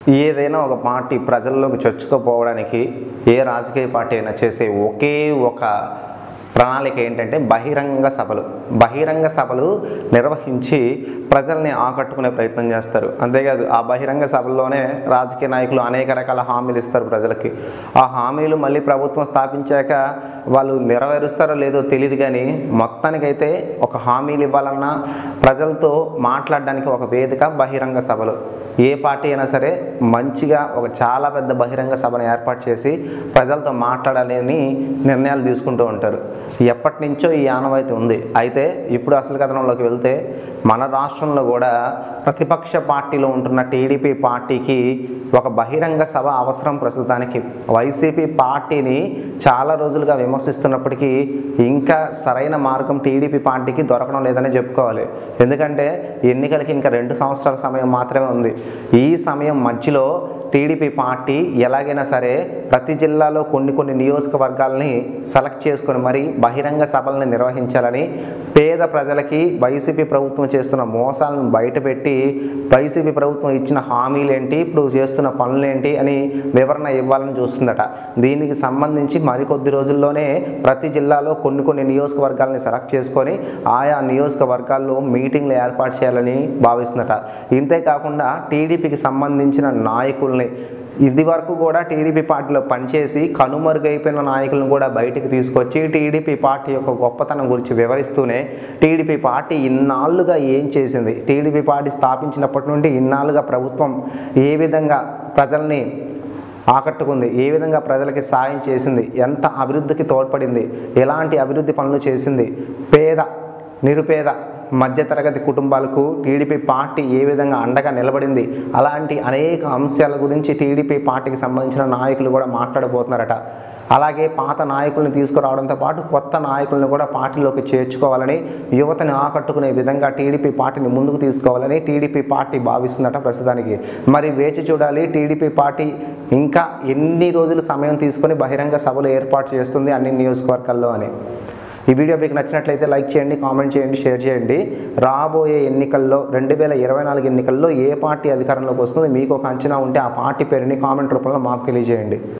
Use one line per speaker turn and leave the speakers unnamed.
ఏదైనా ఒక పార్టీ ప్రజల్లోకి చొచ్చుకుపోవడానికి ఏ రాజకీయ పార్టీ అయినా చేసే ఒకే ఒక ప్రణాళిక ఏంటంటే బహిరంగ సభలు బహిరంగ సభలు నిర్వహించి ప్రజల్ని ఆకట్టుకునే ప్రయత్నం చేస్తారు అంతేకాదు ఆ బహిరంగ సభల్లోనే రాజకీయ నాయకులు అనేక రకాల హామీలు ఇస్తారు ప్రజలకి ఆ హామీలు మళ్ళీ ప్రభుత్వం స్థాపించాక వాళ్ళు నెరవేరుస్తారో లేదో తెలియదు కానీ మొత్తానికైతే ఒక హామీలు ఇవ్వాలన్నా ప్రజలతో మాట్లాడడానికి ఒక వేదిక బహిరంగ సభలు ఏ పార్టీ అయినా సరే మంచిగా ఒక చాలా పెద్ద బహిరంగ సభను ఏర్పాటు చేసి ప్రజలతో మాట్లాడాలని నిర్ణయాలు తీసుకుంటూ ఉంటారు ఎప్పటి నుంచో ఈ ఆనవాయితీ ఉంది అయితే ఇప్పుడు అసలు కథనంలోకి వెళ్తే మన రాష్ట్రంలో కూడా ప్రతిపక్ష పార్టీలో ఉంటున్న టీడీపీ పార్టీకి ఒక బహిరంగ సభ అవసరం ప్రస్తుతానికి వైసీపీ పార్టీని చాలా రోజులుగా విమర్శిస్తున్నప్పటికీ ఇంకా సరైన మార్గం టీడీపీ పార్టీకి దొరకడం లేదని చెప్పుకోవాలి ఎందుకంటే ఎన్నికలకి ఇంకా రెండు సంవత్సరాల సమయం మాత్రమే ఉంది ఈ సమయం మధ్యలో టీడీపీ పార్టీ ఎలాగైనా సరే ప్రతి జిల్లాలో కొన్ని కొన్ని నియోజకవర్గాల్ని సెలెక్ట్ చేసుకొని మరి బహిరంగ సభలను నిర్వహించాలని పేద ప్రజలకి వైసీపీ ప్రభుత్వం చేస్తున్న మోసాలను బయటపెట్టి వైసీపీ ప్రభుత్వం ఇచ్చిన హామీలేంటి ఇప్పుడు చేస్తున్న పనులేంటి అని వివరణ ఇవ్వాలని చూస్తుందట దీనికి సంబంధించి మరికొద్ది రోజుల్లోనే ప్రతి జిల్లాలో కొన్ని కొన్ని నియోజకవర్గాలని సెలెక్ట్ చేసుకొని ఆయా నియోజకవర్గాల్లో మీటింగ్లు ఏర్పాటు చేయాలని భావిస్తుందట ఇంతే కాకుండా టీడీపీకి సంబంధించిన నాయకుల్ని ఇది వరకు కూడా టీడీపీ పార్టీలో పనిచేసి కనుమరుగైపోయిన నాయకులను కూడా బయటికి తీసుకొచ్చి టీడీపీ పార్టీ యొక్క గొప్పతనం గురించి వివరిస్తూనే టీడీపీ పార్టీ ఇన్నాళ్ళుగా ఏం చేసింది టీడీపీ పార్టీ స్థాపించినప్పటి నుండి ఇన్నాళ్ళుగా ప్రభుత్వం ఏ విధంగా ప్రజల్ని ఆకట్టుకుంది ఏ విధంగా ప్రజలకి సాయం చేసింది ఎంత అభివృద్ధికి తోడ్పడింది ఎలాంటి అభివృద్ధి పనులు చేసింది పేద నిరుపేద మధ్యతరగతి కుటుంబాలకు టీడీపీ పార్టీ ఏ విధంగా అండగా నిలబడింది అలాంటి అనేక అంశాల గురించి టీడీపీ పార్టీకి సంబంధించిన నాయకులు కూడా మాట్లాడబోతున్నారట అలాగే పాత నాయకుల్ని తీసుకురావడంతో పాటు కొత్త నాయకులను కూడా పార్టీలోకి చేర్చుకోవాలని యువతని ఆకట్టుకునే విధంగా టీడీపీ పార్టీని ముందుకు తీసుకోవాలని టీడీపీ పార్టీ భావిస్తుందట ప్రస్తుతానికి మరి వేచి చూడాలి టీడీపీ పార్టీ ఇంకా ఎన్ని రోజులు సమయం తీసుకొని బహిరంగ సభలు ఏర్పాటు చేస్తుంది అన్ని నియోజకవర్గాల్లో అని ఈ వీడియో మీకు నచ్చినట్లయితే లైక్ చేయండి కామెంట్ చేయండి షేర్ చేయండి రాబోయే ఎన్నికల్లో రెండు వేల ఇరవై నాలుగు ఎన్నికల్లో ఏ పార్టీ అధికారంలోకి వస్తుంది మీకు ఒక అంచనా ఉంటే ఆ పార్టీ పేరుని కామెంట్ రూపంలో మాకు తెలియజేయండి